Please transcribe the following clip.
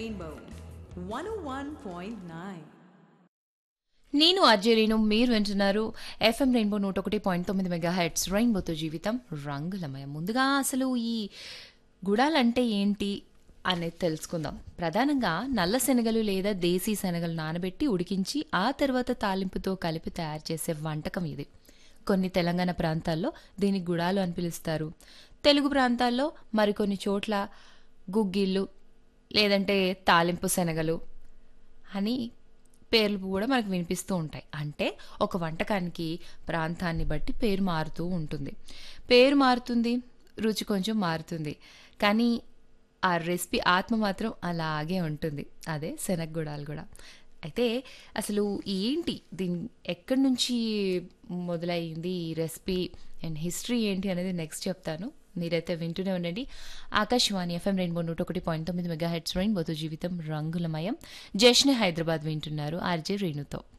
Rainbow 101.9. నేను అజయ్ మీరు వింటున్నారు ఎఫ్ఎం రెయిన్బో నూట ఒకటి పాయింట్ తొమ్మిది మెగా హెడ్స్ రెయిన్బోతో జీవితం రంగులమయం ముందుగా అసలు ఈ గుడాలంటే ఏంటి అనేది తెలుసుకుందాం ప్రధానంగా నల్ల శనగలు లేదా దేశీ శనగలు నానబెట్టి ఉడికించి ఆ తర్వాత తాలింపుతో కలిపి తయారు చేసే వంటకం ఇది కొన్ని తెలంగాణ ప్రాంతాల్లో దీన్ని గుడాలు అని పిలుస్తారు తెలుగు ప్రాంతాల్లో మరికొన్ని చోట్ల గుగ్గిళ్ళు లేదంటే తాలింపు శనగలు అని పేర్లు కూడా మనకు వినిపిస్తూ ఉంటాయి అంటే ఒక వంటకానికి ప్రాంతాన్ని బట్టి పేరు మారుతూ ఉంటుంది పేరు మారుతుంది రుచి కొంచెం మారుతుంది కానీ ఆ రెసిపీ ఆత్మ మాత్రం అలాగే ఉంటుంది అదే శనగగుడాలు కూడా అయితే అసలు ఏంటి దీని ఎక్కడి నుంచి మొదలైంది ఈ రెసిపీ అండ్ హిస్టరీ ఏంటి అనేది నెక్స్ట్ చెప్తాను మీరైతే వింటూనే ఉండండి ఆకాశవాణి ఎఫ్ఎం రెయిన్బో నూట ఒకటి పాయింట్ తొమ్మిది మెగా హెడ్స్ రెయిన్బోతో జీవితం రంగులమయం జశ్నే హైదరాబాద్ వింటున్నారు ఆర్జే రేణుతో